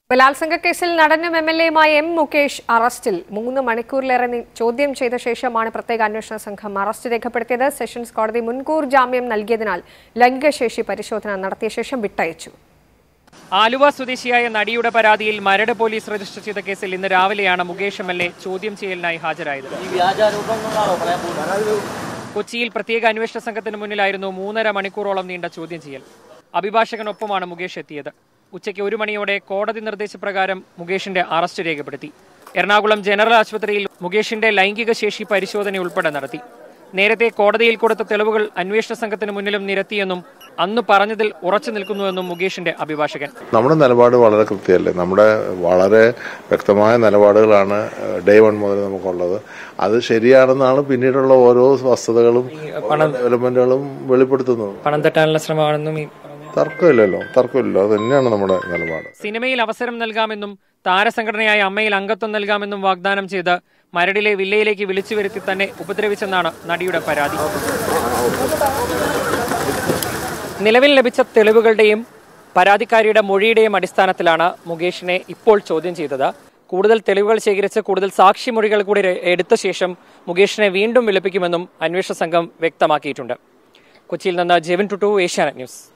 ബലാത്സംഗ കേസിൽ നടനും എം എൽ എയുമായ എം മുകേഷ് അറസ്റ്റിൽ മൂന്ന് മണിക്കൂറിലേറെ നി- ചോദ്യം ചെയ്ത ശേഷമാണ് പ്രത്യേക അന്വേഷണ സംഘം അറസ്റ്റ് രേഖപ്പെടുത്തിയത് സെഷൻസ് കോടതി മുൻകൂർ ജാമ്യം നൽകിയതിനാൽ ലൈംഗികശേഷി പരിശോധന നടത്തിയ ശേഷം വിട്ടയച്ചു ആലുവ സ്വദേശിയായ നടിയുടെ പരാതിയിൽ മരട് പോലീസ് രജിസ്റ്റർ ചെയ്ത കേസിൽ ഇന്ന് രാവിലെയാണ് മുകേഷ് എം എൽ എ ചോദ്യം ചെയ്യലിനായി ഹാജരായത് കൊച്ചിയിൽ പ്രത്യേക അന്വേഷണ സംഘത്തിന് മുന്നിലായിരുന്നു മൂന്നര മണിക്കൂറോളം നീണ്ട ചോദ്യം ചെയ്യൽ അഭിഭാഷകനൊപ്പമാണ് മുകേഷ് എത്തിയത് ഉച്ചയ്ക്ക് ഒരു മണിയോടെ കോടതി നിർദ്ദേശപ്രകാരം മുകേഷിന്റെ അറസ്റ്റ് രേഖപ്പെടുത്തി എറണാകുളം ജനറൽ ആശുപത്രിയിൽ മുകേഷിന്റെ ലൈംഗിക ശേഷി പരിശോധന ഉൾപ്പെടെ നടത്തി നേരത്തെ കോടതിയിൽ കൊടുത്ത തെളിവുകൾ അന്വേഷണ സംഘത്തിന് മുന്നിലും നിരത്തിയെന്നും അന്ന് പറഞ്ഞതിൽ ഉറച്ചു നിൽക്കുന്നുവെന്നും മുകേഷിന്റെ അഭിഭാഷകൻ നമ്മുടെ നിലപാട് വളരെ കൃത്യമല്ലേ നമ്മുടെ വളരെ വ്യക്തമായ നിലപാടുകളാണ് ഡേ വൺ മുതൽ നമുക്കുള്ളത് അത് ശരിയാണെന്നാണ് പിന്നീടുള്ള ഓരോ വസ്തുതകളും ഡെവലപ്മെന്റുകളും വെളിപ്പെടുത്തുന്നത് പണം തട്ടാനുള്ള ശ്രമമാണെന്നും ഈ തർക്കമില്ലല്ലോ തർക്കമില്ലല്ലോ അത് തന്നെയാണ് നമ്മുടെ നിലപാട് സിനിമയിൽ അവസരം നൽകാമെന്നും താരസംഘടനയായ അമ്മയിൽ അംഗത്വം നൽകാമെന്നും വാഗ്ദാനം ചെയ്ത് മരടിലെ വില്ലയിലേക്ക് വിളിച്ചു വരുത്തി തന്നെ ഉപദ്രവിച്ചെന്നാണ് നടിയുടെ പരാതി നിലവിൽ ലഭിച്ച തെളിവുകളുടെയും പരാതിക്കാരിയുടെ മൊഴിയുടെയും അടിസ്ഥാനത്തിലാണ് മുകേഷിനെ ഇപ്പോൾ ചോദ്യം ചെയ്തത് കൂടുതൽ തെളിവുകൾ ശേഖരിച്ച് കൂടുതൽ സാക്ഷിമൊഴികൾ കൂടി രെ- എടുത്ത ശേഷം മുകേഷിനെ വീണ്ടും വിളിപ്പിക്കുമെന്നും അന്വേഷണ സംഘം വ്യക്തമാക്കിയിട്ടുണ്ട് കൊച്ചിയിൽ നിന്ന് ജെവിൻ ടുട്ടു ഏഷ്യാനെറ്റ് ന്യൂസ്